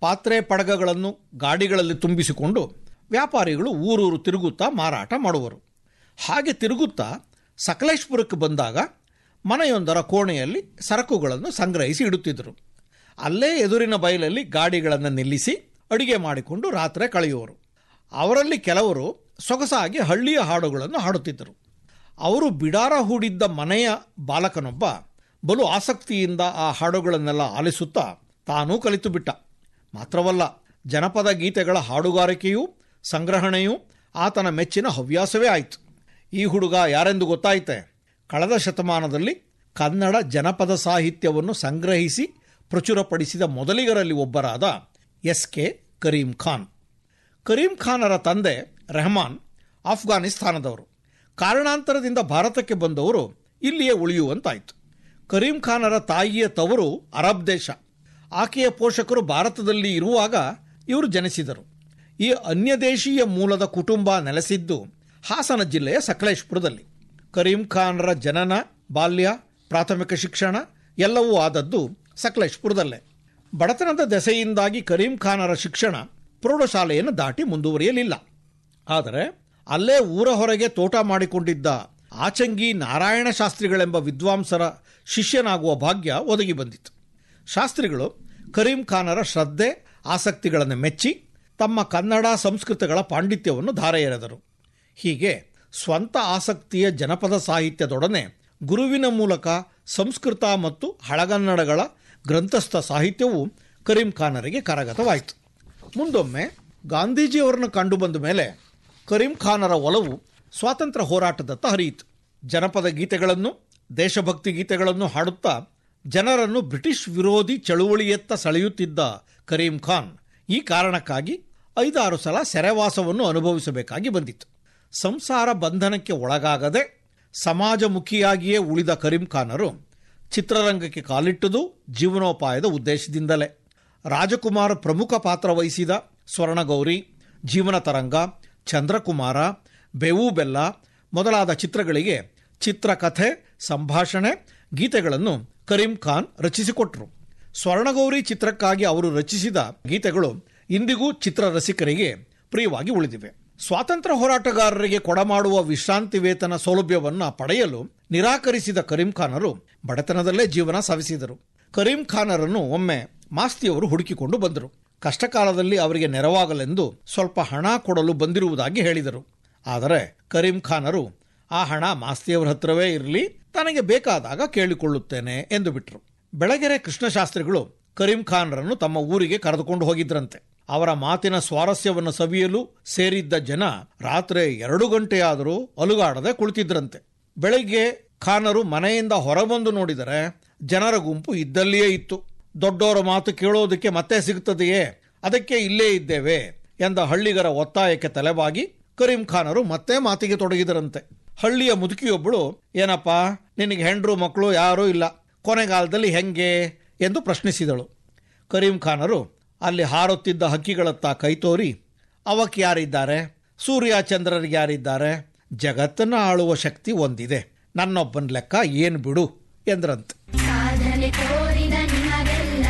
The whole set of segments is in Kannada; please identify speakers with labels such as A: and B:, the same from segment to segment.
A: ಪಾತ್ರೆ ಪಡಗಗಳನ್ನು ಗಾಡಿಗಳಲ್ಲಿ ತುಂಬಿಸಿಕೊಂಡು ವ್ಯಾಪಾರಿಗಳು ಊರೂರು ತಿರುಗುತ್ತಾ ಮಾರಾಟ ಮಾಡುವರು ಹಾಗೆ ತಿರುಗುತ್ತಾ ಸಕಲೇಶ್ಪುರಕ್ಕೆ ಬಂದಾಗ ಮನೆಯೊಂದರ ಕೋಣೆಯಲ್ಲಿ ಸರಕುಗಳನ್ನು ಸಂಗ್ರಹಿಸಿ ಇಡುತ್ತಿದ್ದರು ಅಲ್ಲೇ ಎದುರಿನ ಬಯಲಲ್ಲಿ ಗಾಡಿಗಳನ್ನು ನಿಲ್ಲಿಸಿ ಅಡಿಗೆ ಮಾಡಿಕೊಂಡು ರಾತ್ರಿ ಕಳೆಯುವರು ಅವರಲ್ಲಿ ಕೆಲವರು ಸೊಗಸಾಗಿ ಹಳ್ಳಿಯ ಹಾಡುಗಳನ್ನು ಹಾಡುತ್ತಿದ್ದರು ಅವರು ಬಿಡಾರ ಹೂಡಿದ್ದ ಮನೆಯ ಬಾಲಕನೊಬ್ಬ ಬಲು ಆಸಕ್ತಿಯಿಂದ ಆ ಹಾಡುಗಳನ್ನೆಲ್ಲ ಆಲಿಸುತ್ತಾ ತಾನೂ ಕಲಿತು ಬಿಟ್ಟ ಮಾತ್ರವಲ್ಲ ಜನಪದ ಗೀತೆಗಳ ಹಾಡುಗಾರಿಕೆಯೂ ಸಂಗ್ರಹಣೆಯೂ ಆತನ ಮೆಚ್ಚಿನ ಹವ್ಯಾಸವೇ ಆಯಿತು ಈ ಹುಡುಗ ಯಾರೆಂದು ಗೊತ್ತಾಯಿತೆ ಕಳೆದ ಶತಮಾನದಲ್ಲಿ ಕನ್ನಡ ಜನಪದ ಸಾಹಿತ್ಯವನ್ನು ಸಂಗ್ರಹಿಸಿ ಪ್ರಚುರಪಡಿಸಿದ ಮೊದಲಿಗರಲ್ಲಿ ಒಬ್ಬರಾದ ಎಸ್ ಕೆ ಕರೀಂ ಖಾನ್ ಕರೀಂ ಖಾನರ ತಂದೆ ರೆಹಮಾನ್ ಆಫ್ಘಾನಿಸ್ತಾನದವರು ಕಾರಣಾಂತರದಿಂದ ಭಾರತಕ್ಕೆ ಬಂದವರು ಇಲ್ಲಿಯೇ ಉಳಿಯುವಂತಾಯಿತು ಕರೀಂ ಖಾನರ ತಾಯಿಯ ತವರು ಅರಬ್ ದೇಶ ಆಕೆಯ ಪೋಷಕರು ಭಾರತದಲ್ಲಿ ಇರುವಾಗ ಇವರು ಜನಿಸಿದರು ಈ ಅನ್ಯದೇಶೀಯ ಮೂಲದ ಕುಟುಂಬ ನೆಲೆಸಿದ್ದು ಹಾಸನ ಜಿಲ್ಲೆಯ ಸಕಲೇಶ್ಪುರದಲ್ಲಿ ಕರೀಂ ಖಾನರ ಜನನ ಬಾಲ್ಯ ಪ್ರಾಥಮಿಕ ಶಿಕ್ಷಣ ಎಲ್ಲವೂ ಆದದ್ದು ಸಕಲೇಶ್ಪುರದಲ್ಲೇ ಬಡತನದ ದೆಸೆಯಿಂದಾಗಿ ಕರೀಂ ಖಾನರ ಶಿಕ್ಷಣ ಪ್ರೌಢಶಾಲೆಯನ್ನು ದಾಟಿ ಮುಂದುವರಿಯಲಿಲ್ಲ ಆದರೆ ಅಲ್ಲೇ ಊರ ಹೊರಗೆ ತೋಟ ಮಾಡಿಕೊಂಡಿದ್ದ ಆಚಂಗಿ ನಾರಾಯಣ ಶಾಸ್ತ್ರಿಗಳೆಂಬ ವಿದ್ವಾಂಸರ ಶಿಷ್ಯನಾಗುವ ಭಾಗ್ಯ ಒದಗಿ ಬಂದಿತು ಶಾಸ್ತ್ರಿಗಳು ಕರೀಂ ಖಾನರ ಶ್ರದ್ಧೆ ಆಸಕ್ತಿಗಳನ್ನು ಮೆಚ್ಚಿ ತಮ್ಮ ಕನ್ನಡ ಸಂಸ್ಕೃತಗಳ ಪಾಂಡಿತ್ಯವನ್ನು ಧಾರೆ ಎರೆದರು ಹೀಗೆ ಸ್ವಂತ ಆಸಕ್ತಿಯ ಜನಪದ ಸಾಹಿತ್ಯದೊಡನೆ ಗುರುವಿನ ಮೂಲಕ ಸಂಸ್ಕೃತ ಮತ್ತು ಹಳಗನ್ನಡಗಳ ಗ್ರಂಥಸ್ಥ ಸಾಹಿತ್ಯವು ಕರೀಂ ಖಾನರಿಗೆ ಕರಗತವಾಯಿತು ಮುಂದೊಮ್ಮೆ ಗಾಂಧೀಜಿಯವರನ್ನು ಕಂಡು ಬಂದ ಮೇಲೆ ಕರೀಂ ಖಾನರ ಒಲವು ಸ್ವಾತಂತ್ರ್ಯ ಹೋರಾಟದತ್ತ ಹರಿಯಿತು ಜನಪದ ಗೀತೆಗಳನ್ನು ದೇಶಭಕ್ತಿ ಗೀತೆಗಳನ್ನು ಹಾಡುತ್ತಾ ಜನರನ್ನು ಬ್ರಿಟಿಷ್ ವಿರೋಧಿ ಚಳುವಳಿಯತ್ತ ಸೆಳೆಯುತ್ತಿದ್ದ ಕರೀಂ ಖಾನ್ ಈ ಕಾರಣಕ್ಕಾಗಿ ಐದಾರು ಸಲ ಸೆರೆವಾಸವನ್ನು ಅನುಭವಿಸಬೇಕಾಗಿ ಬಂದಿತ್ತು ಸಂಸಾರ ಬಂಧನಕ್ಕೆ ಒಳಗಾಗದೆ ಸಮಾಜಮುಖಿಯಾಗಿಯೇ ಉಳಿದ ಕರೀಂ ಖಾನರು ಚಿತ್ರರಂಗಕ್ಕೆ ಕಾಲಿಟ್ಟುದು ಜೀವನೋಪಾಯದ ಉದ್ದೇಶದಿಂದಲೇ ರಾಜಕುಮಾರ ಪ್ರಮುಖ ಪಾತ್ರ ವಹಿಸಿದ ಸ್ವರ್ಣಗೌರಿ ಜೀವನ ತರಂಗ ಚಂದ್ರಕುಮಾರ ಬೇವು ಬೆಲ್ಲ ಮೊದಲಾದ ಚಿತ್ರಗಳಿಗೆ ಚಿತ್ರಕಥೆ ಸಂಭಾಷಣೆ ಗೀತೆಗಳನ್ನು ಕರೀಂ ಖಾನ್ ರಚಿಸಿಕೊಟ್ರು ಸ್ವರ್ಣಗೌರಿ ಚಿತ್ರಕ್ಕಾಗಿ ಅವರು ರಚಿಸಿದ ಗೀತೆಗಳು ಇಂದಿಗೂ ಚಿತ್ರ ರಸಿಕರಿಗೆ ಪ್ರಿಯವಾಗಿ ಉಳಿದಿವೆ ಸ್ವಾತಂತ್ರ್ಯ ಹೋರಾಟಗಾರರಿಗೆ ಕೊಡಮಾಡುವ ವಿಶ್ರಾಂತಿ ವೇತನ ಸೌಲಭ್ಯವನ್ನು ಪಡೆಯಲು ನಿರಾಕರಿಸಿದ ಕರೀಂ ಖಾನರು ಬಡತನದಲ್ಲೇ ಜೀವನ ಸಾಗಿಸಿದರು ಕರೀಂ ಖಾನರನ್ನು ಒಮ್ಮೆ ಮಾಸ್ತಿಯವರು ಹುಡುಕಿಕೊಂಡು ಬಂದರು ಕಷ್ಟಕಾಲದಲ್ಲಿ ಅವರಿಗೆ ನೆರವಾಗಲೆಂದು ಸ್ವಲ್ಪ ಹಣ ಕೊಡಲು ಬಂದಿರುವುದಾಗಿ ಹೇಳಿದರು ಆದರೆ ಕರೀಂ ಖಾನರು ಆ ಹಣ ಮಾಸ್ತಿಯವರ ಹತ್ರವೇ ಇರಲಿ ತನಗೆ ಬೇಕಾದಾಗ ಕೇಳಿಕೊಳ್ಳುತ್ತೇನೆ ಎಂದು ಬಿಟ್ಟರು ಬೆಳಗೆರೆ ಕೃಷ್ಣಶಾಸ್ತ್ರಿಗಳು ಕರೀಂ ಖಾನರನ್ನು ತಮ್ಮ ಊರಿಗೆ ಕರೆದುಕೊಂಡು ಹೋಗಿದ್ರಂತೆ ಅವರ ಮಾತಿನ ಸ್ವಾರಸ್ಯವನ್ನು ಸವಿಯಲು ಸೇರಿದ್ದ ಜನ ರಾತ್ರಿ ಎರಡು ಗಂಟೆಯಾದರೂ ಅಲುಗಾಡದೆ ಕುಳಿತಿದ್ರಂತೆ ಬೆಳಗ್ಗೆ ಖಾನರು ಮನೆಯಿಂದ ಹೊರಬಂದು ನೋಡಿದರೆ ಜನರ ಗುಂಪು ಇದ್ದಲ್ಲಿಯೇ ಇತ್ತು ದೊಡ್ಡವರ ಮಾತು ಕೇಳೋದಕ್ಕೆ ಮತ್ತೆ ಸಿಗುತ್ತದೆಯೇ ಅದಕ್ಕೆ ಇಲ್ಲೇ ಇದ್ದೇವೆ ಎಂದ ಹಳ್ಳಿಗರ ಒತ್ತಾಯಕ್ಕೆ ತಲೆಬಾಗಿ ಕರೀಂ ಖಾನರು ಮತ್ತೆ ಮಾತಿಗೆ ತೊಡಗಿದರಂತೆ ಹಳ್ಳಿಯ ಮುದುಕಿಯೊಬ್ಬಳು ಏನಪ್ಪ ನಿನಗೆ ಹೆಂಡ್ರು ಮಕ್ಕಳು ಯಾರೂ ಇಲ್ಲ ಕೊನೆಗಾಲದಲ್ಲಿ ಹೆಂಗೆ ಎಂದು ಪ್ರಶ್ನಿಸಿದಳು ಕರೀಂ ಖಾನರು ಅಲ್ಲಿ ಹಾರುತ್ತಿದ್ದ ಹಕ್ಕಿಗಳತ್ತ ಕೈತೋರಿ ಅವಕ್ಕೆ ಯಾರಿದ್ದಾರೆ ಸೂರ್ಯ ಚಂದ್ರರಿಗೆ ಯಾರಿದ್ದಾರೆ ಜಗತ್ತನ್ನು ಆಳುವ ಶಕ್ತಿ ಒಂದಿದೆ ನನ್ನೊಬ್ಬನ ಲೆಕ್ಕ ಏನು ಬಿಡು ಎಂದ್ರಂತೆ
B: ಸಾಧನೆ ತೋರಿದ ನಿಮಗೆಲ್ಲ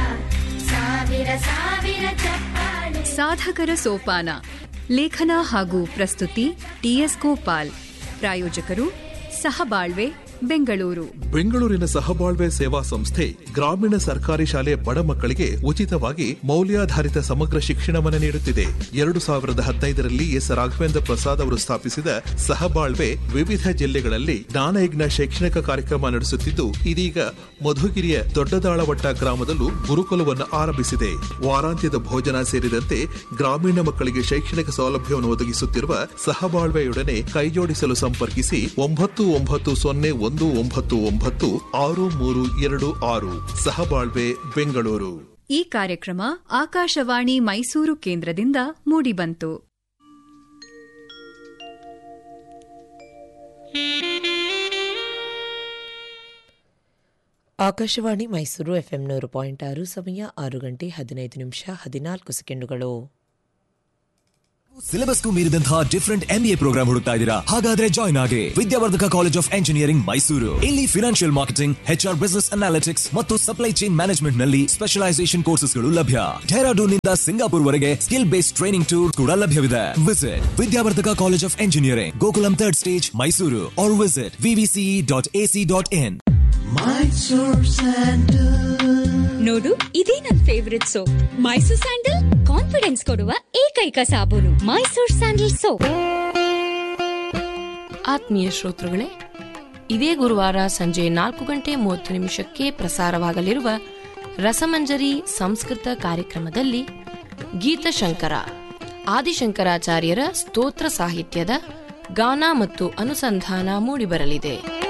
B: ಸಾವಿರ ಸಾವಿರ ಚಪ್ಪಾಳೆ
C: ಸಾಧಕರ ಸೋಪಾನ ಲೇಖನ ಹಾಗೂ ಪ್ರಸ್ತುತಿ ಟಿಎಸ್ ಗೋಪಾಲ್ ಪ್ರಾಯೋಜಕರು ಸಹಬಾಳ್ವೆ ಬೆಂಗಳೂರು
D: ಬೆಂಗಳೂರಿನ ಸಹಬಾಳ್ವೆ ಸೇವಾ ಸಂಸ್ಥೆ ಗ್ರಾಮೀಣ ಸರ್ಕಾರಿ ಶಾಲೆ ಬಡ ಮಕ್ಕಳಿಗೆ ಉಚಿತವಾಗಿ ಮೌಲ್ಯಾಧಾರಿತ ಸಮಗ್ರ ಶಿಕ್ಷಣವನ್ನು ನೀಡುತ್ತಿದೆ ಎರಡು ಸಾವಿರದ ಹದಿನೈದರಲ್ಲಿ ಎಸ್ ರಾಘವೇಂದ್ರ ಪ್ರಸಾದ್ ಅವರು ಸ್ಥಾಪಿಸಿದ ಸಹಬಾಳ್ವೆ ವಿವಿಧ ಜಿಲ್ಲೆಗಳಲ್ಲಿ ಜ್ಞಾನಯಜ್ಞ ಶೈಕ್ಷಣಿಕ ಕಾರ್ಯಕ್ರಮ ನಡೆಸುತ್ತಿದ್ದು ಇದೀಗ ಮಧುಗಿರಿಯ ದೊಡ್ಡದಾಳವಟ್ಟ ಗ್ರಾಮದಲ್ಲೂ ಗುರುಕುಲವನ್ನು ಆರಂಭಿಸಿದೆ ವಾರಾಂತ್ಯದ ಭೋಜನ ಸೇರಿದಂತೆ ಗ್ರಾಮೀಣ ಮಕ್ಕಳಿಗೆ ಶೈಕ್ಷಣಿಕ ಸೌಲಭ್ಯವನ್ನು ಒದಗಿಸುತ್ತಿರುವ ಸಹಬಾಳ್ವೆಯೊಡನೆ ಕೈಜೋಡಿಸಲು ಸಂಪರ್ಕಿಸಿ ಒಂಬತ್ತು ಒಂಬತ್ತು ಸೊನ್ನೆ ಒಂದು ಒಂಬತ್ತು ಒಂಬತ್ತು ಆರು ಮೂರು ಎರಡು ಆರು ಸಹಬಾಳ್ವೆ ಬೆಂಗಳೂರು
C: ಈ ಕಾರ್ಯಕ್ರಮ ಆಕಾಶವಾಣಿ ಮೈಸೂರು ಕೇಂದ್ರದಿಂದ ಮೂಡಿಬಂತು
E: ಆಕಾಶವಾಣಿ ಮೈಸೂರು ಎಫ್ಎಂ ನೂರು ಪಾಯಿಂಟ್ ಆರು ಸಮಯ ಆರು ಗಂಟೆ ಹದಿನೈದು ನಿಮಿಷ ಹದಿನಾಲ್ಕು ಸೆಕೆಂಡುಗಳು
F: ಸಿಲೆಬಸ್ಗೂ ಮೀರಿದಂತಹ ಡಿಫರೆಂಟ್ ಎಂಬಿಎ ಪ್ರೋಗ್ರಾಮ್ ಹುಡುಕ್ತಾ ಇದ್ದೀರಾ ಹಾಗಾದ್ರೆ ಜಾಯ್ನ್ ಆಗಿ Vidyavardhaka college of engineering Mysuru ಇಲ್ಲಿ financial marketing HR business analytics ಮತ್ತು ಸಪ್ಲೈ ಚೈನ್ ಮ್ಯಾನೇಜ್ಮೆಂಟ್ ನಲ್ಲಿ ಸ್ಪೆಷಲೈಸೇಷನ್ ಕೋರ್ಸಸ್ಗಳು ಲಭ್ಯ ಡೆಹರಾಡೂನ್ ನಿಂದ ಸಿಂಗಾಪುರ್ ವರೆಗೆ ಸ್ಕಿಲ್ ಬೇಸ್ಡ್ ಟ್ರೈನಿಂಗ್ ಟೂರ್ ಕೂಡ ಲಭ್ಯವಿದೆ visit Vidyavardhaka college of engineering Gokulam third stage Mysuru or visit VVCE dot AC dot in
G: ನೋಡು ಇದೇ ನನ್ favourite soap Mysore sandal confidence ಕೊಡುವ ಏಕೈಕ ಸಾಬೂನು ಮೈಸೂರ್ ಸ್ಯಾಂಡಲ್ ಸೋಪ್
H: ಆತ್ಮೀಯ ಶ್ರೋತೃಗಳೇ ಇದೇ ಗುರುವಾರ ಸಂಜೆ ನಾಲ್ಕು ಗಂಟೆ ಮೂವತ್ತು ನಿಮಿಷಕ್ಕೆ ಪ್ರಸಾರವಾಗಲಿರುವ ರಸಮಂಜರಿ ಸಂಸ್ಕೃತ ಕಾರ್ಯಕ್ರಮದಲ್ಲಿ ಗೀತಶಂಕರ ಆದಿಶಂಕರಾಚಾರ್ಯರ ಸ್ತೋತ್ರ ಸಾಹಿತ್ಯದ ಗಾನ ಮತ್ತು ಅನುಸಂಧಾನ ಮೂಡಿಬರಲಿದೆ